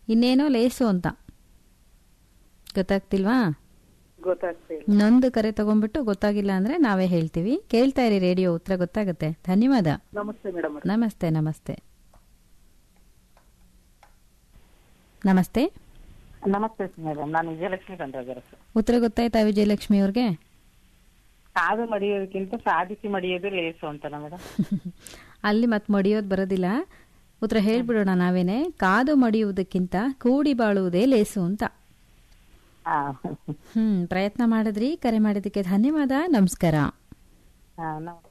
ಇನ್ನೇನೋ ಲೇಸು ಅಂತ ಗೊತ್ತಾಗ್ತಿಲ್ವಾ ಗೊತ್ತಾಗ್ತಿಲ್ಲ ಇನ್ನೊಂದು ಕರೆ ತಗೊಂಡ್ಬಿಟ್ಟು ಗೊತ್ತಾಗಿಲ್ಲ ಅಂದ್ರೆ ನಾವೇ ಹೇಳ್ತೀವಿ ಕೇಳ್ತಾ ಇರಿ ರೇಡಿಯೋ ಉತ್ತರ ಗೊತ್ತಾಗುತ್ತೆ ಧನ್ಯವಾದ ನಮಸ್ತೆ ಮೇಡಮ್ ನಮಸ್ತೆ ನಮಸ್ತೆ ನಮಸ್ತೆ ನಮಸ್ತೆ ಮೇಡಮ್ ನಾನು ವಿಜಯಲಕ್ಷ್ಮಿ ಕಂಡ್ರಾಜರ ಉತ್ತರ ಗೊತ್ತಾಯ್ತಾ ವಿಜಯಲಕ್ಷ್ಮಿ ಅವ್ರಿಗೆ ಕಾದು ಮಡಿಯೋದಕ್ಕಿಂತ ಸಾಧಿಸಿ ಮಡಿಯೋದು ಲೇಸು ಅಂತಲ್ಲ ಮೇಡಮ್ ಅಲ್ಲಿ ಮತ್ತೆ ಮಡಿಯೋದು ಬರೋದಿಲ್ಲ ಉತ್ತರ ಹೇಳ್ಬಿಡೋಣ ನಾವೇನೆ ಕಾದು ಮಡಿಯುವುದಕ್ಕಿಂತ ಕೂಡಿ ಬಾಳುವುದೇ ಲೇಸು ಅಂತ ಹಾ ಹ್ಮ್ ಪ್ರಯತ್ನ ಮಾಡಿದ್ರಿ ಕರೆ ಮಾಡಿದ್ದಕ್ಕೆ ಧನ್ಯವಾದ ನಮಸ್ಕಾರ ಹಾ ನಮಸ್ತೆ